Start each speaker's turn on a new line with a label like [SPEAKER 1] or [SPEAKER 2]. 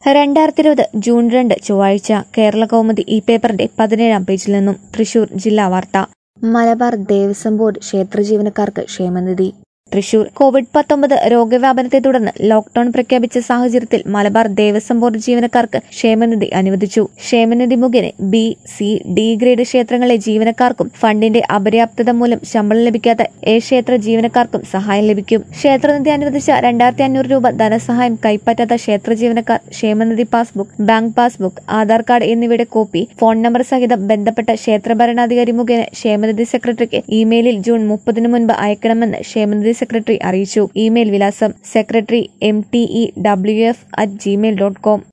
[SPEAKER 1] രണ്ടായിരത്തി ഇരുപത് ജൂൺ രണ്ട് ചൊവ്വാഴ്ച കേരള കൗമുദി ഈ പേപ്പറിന്റെ പതിനേഴാം പേജിൽ നിന്നും തൃശൂർ ജില്ലാ വാർത്ത മലബാർ ദേവസ്വം ബോർഡ് ക്ഷേത്ര ജീവനക്കാർക്ക് ക്ഷേമനിധി തൃശൂർ കോവിഡ് പത്തൊമ്പത് രോഗവ്യാപനത്തെ തുടർന്ന് ലോക്ഡൌൺ പ്രഖ്യാപിച്ച സാഹചര്യത്തിൽ മലബാർ ദേവസ്വം ബോർഡ് ജീവനക്കാർക്ക് ക്ഷേമനിധി അനുവദിച്ചു ക്ഷേമനിധി മുഖേന ബി സി ഡി ഗ്രേഡ് ക്ഷേത്രങ്ങളിലെ ജീവനക്കാർക്കും ഫണ്ടിന്റെ അപര്യാപ്തത മൂലം ശമ്പളം ലഭിക്കാത്ത എ ക്ഷേത്ര ജീവനക്കാർക്കും സഹായം ലഭിക്കും ക്ഷേത്രനിധി അനുവദിച്ച രണ്ടായിരത്തി അഞ്ഞൂറ് രൂപ ധനസഹായം കൈപ്പറ്റാത്ത ക്ഷേത്ര ജീവനക്കാർ ക്ഷേമനിധി passbook bank passbook Aadhaar card എന്നിവയുടെ കോപ്പി ഫോൺ നമ്പർ സഹിതം ബന്ധപ്പെട്ട ക്ഷേത്ര ഭരണാധികാരി മുഖേന ക്ഷേമനിധി സെക്രട്ടറിക്ക് ഇമെയിലിൽ ജൂൺ മുപ്പതിനു മുൻപ് അയക്കണമെന്ന് ക്ഷേമനിധി സെക്രട്ടറി അറിയിച്ചു ഇമെയിൽ വിലാസം secretary M T E W F at gmail dot com